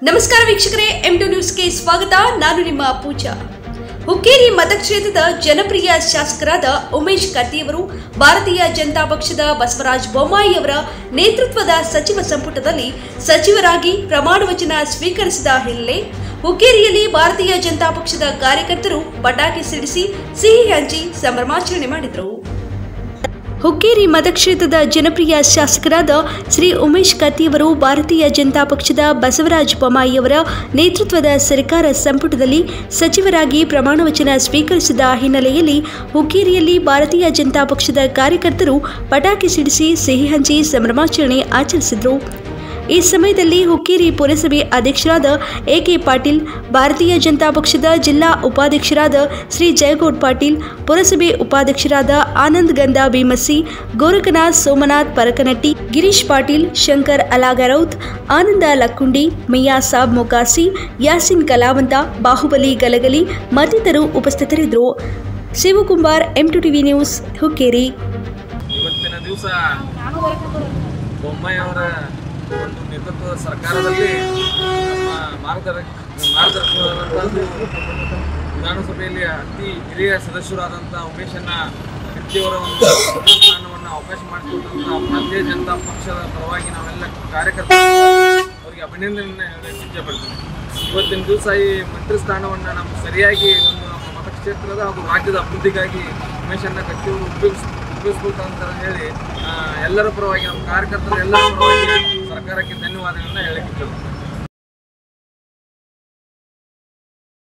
ನಮಸ್ಕಾರ ವೀಕ್ಷಕರೇ M to ನ್ಯೂಸ್ಗೆ ಸ್ವಾಗತ ನಾನು ನಿಮ್ಮ ಪೂಜಾ ಹುಕ್ಕೇರಿ ಮತಕ್ಷೇತ್ರದ ಜನಪ್ರಿಯ ಶಾಸಕರಾದ ಉಮೇಶ್ ಕತ್ತಿಯವರು ಭಾರತೀಯ ಜನತಾ ಪಕ್ಷದ ಬಸವರಾಜ ಬೊಮ್ಮಾಯಿ ಅವರ ನೇತೃತ್ವದ ಸಚಿವ ಸಂಪುಟದಲ್ಲಿ ಸಚಿವರಾಗಿ ಪ್ರಮಾಣ ವಚನ ಸ್ವೀಕರಿಸಿದ ಹಿನ್ನೆಲೆ ಹುಕ್ಕೇರಿಯಲ್ಲಿ ಭಾರತೀಯ ಜನತಾ ಪಕ್ಷದ ಕಾರ್ಯಕರ್ತರು ಪಟಾಕಿ ಸಿಡಿಸಿ ಸಿಹಿ ಹಂಚಿ ಸಂಭ್ರಮಾಚರಣೆ ಮಾಡಿದರು ಹುಕ್ಕೇರಿ ಮತಕ್ಷೇತ್ರದ ಜನಪ್ರಿಯ ಶಾಸಕರಾದ ಶ್ರೀ ಉಮೇಶ್ ಕತ್ತಿಯವರು ಭಾರತೀಯ ಜನತಾ ಪಕ್ಷದ ಬಸವರಾಜ ಬೊಮ್ಮಾಯಿಯವರ ನೇತೃತ್ವದ ಸರ್ಕಾರ ಸಂಪುಟದಲ್ಲಿ ಸಚಿವರಾಗಿ ಪ್ರಮಾಣವಚನ ಸ್ವೀಕರಿಸಿದ ಹಿನ್ನೆಲೆಯಲ್ಲಿ ಹುಕ್ಕೇರಿಯಲ್ಲಿ ಭಾರತೀಯ ಜನತಾ ಪಕ್ಷದ ಕಾರ್ಯಕರ್ತರು ಪಟಾಕಿ ಸಿಡಿಸಿ ಸಿಹಿ ಹಂಚಿ ಸಂಭ್ರಮಾಚರಣೆ ಆಚರಿಸಿದರು ಈ ಸಮಯದಲ್ಲಿ ಹುಕ್ಕೇರಿ ಪುರಸಭೆ ಅಧ್ಯಕ್ಷರಾದ ಎಕೆ ಪಾಟೀಲ್ ಭಾರತೀಯ ಜನತಾ ಪಕ್ಷದ ಜಿಲ್ಲಾ ಉಪಾಧ್ಯಕ್ಷರಾದ ಶ್ರೀ ಜಯಗೌಡ್ ಪಾಟೀಲ್ ಪುರಸಭೆ ಉಪಾಧ್ಯಕ್ಷರಾದ ಆನಂದ್ ಗಂಧ ಭೀಮಸಿ ಗೋರಖನಾಥ್ ಸೋಮನಾಥ್ ಪರಕನಟ್ಟಿ ಗಿರೀಶ್ ಪಾಟೀಲ್ ಶಂಕರ್ ಅಲಾಗರೌತ್ ಆನಂದ ಲಕ್ಕುಂಡಿ ಮಿಯಾ ಸಾಬ್ ಮೊಕಾಸಿ ಯಾಸಿನ್ ಕಲಾವಂತ ಬಾಹುಬಲಿ ಗಲಗಲಿ ಮತ್ತಿತರರು ಉಪಸ್ಥಿತರಿದ್ದರು Shivakumar M two TV news Hukkeri ಇವತ್ತಿನ ದಿವಸ ಬೊಮ್ಮಾಯಿ ಅವರ ಒಂದು ನೇತೃತ್ವದ ಸರ್ಕಾರದಲ್ಲಿ ನಮ್ಮ ಮಾರ್ಗದರ್ ಮಾರ್ಗದರ್ಶಕರಾದಂಥ ವಿಧಾನಸಭೆಯಲ್ಲಿ ಅತಿ ಹಿರಿಯ ಸದಸ್ಯರಾದಂಥ ಉಮೇಶನ್ನ ವ್ಯಕ್ತಿಯವರ ಒಂದು ಸ್ಥಾನವನ್ನು ಅವಕಾಶ ಮಾಡಿಕೊಟ್ಟಂಥ ಭಾರತೀಯ ಜನತಾ ಪಕ್ಷದ ಪರವಾಗಿ ನಾವೆಲ್ಲ ಕಾರ್ಯಕರ್ತರು ಅವರಿಗೆ ಅಭಿನಂದನೆ ಹೇಳಲಿಕ್ಕೆ ಪಡ್ತೀವಿ ಇವತ್ತಿನ ದಿವಸ ಈ ಮಂತ್ರಿ ಸ್ಥಾನವನ್ನು ನಾವು ಸರಿಯಾಗಿ ಒಂದು ನಮ್ಮ ಮತಕ್ಷೇತ್ರದ ಹಾಗೂ ರಾಜ್ಯದ ಅಭಿವೃದ್ಧಿಗಾಗಿ ಉಮೇಶನ್ನ ಕತ್ತಿಯವರು ಉಪಯೋಗಿಸ್ ಉಪಯೋಗಿಸ್ಕೊಳ್ತಾ ಹೇಳಿ ಆ, ಎಲ್ಲರ ಪರವಾಗಿ ನಮ್ಮ ಕಾರ್ಯಕರ್ತರ ಎಲ್ಲರ ಪರವಾಗಿ ಸರ್ಕಾರಕ್ಕೆ ಧನ್ಯವಾದಗಳನ್ನ ಹೇಳಕ್ಕೆ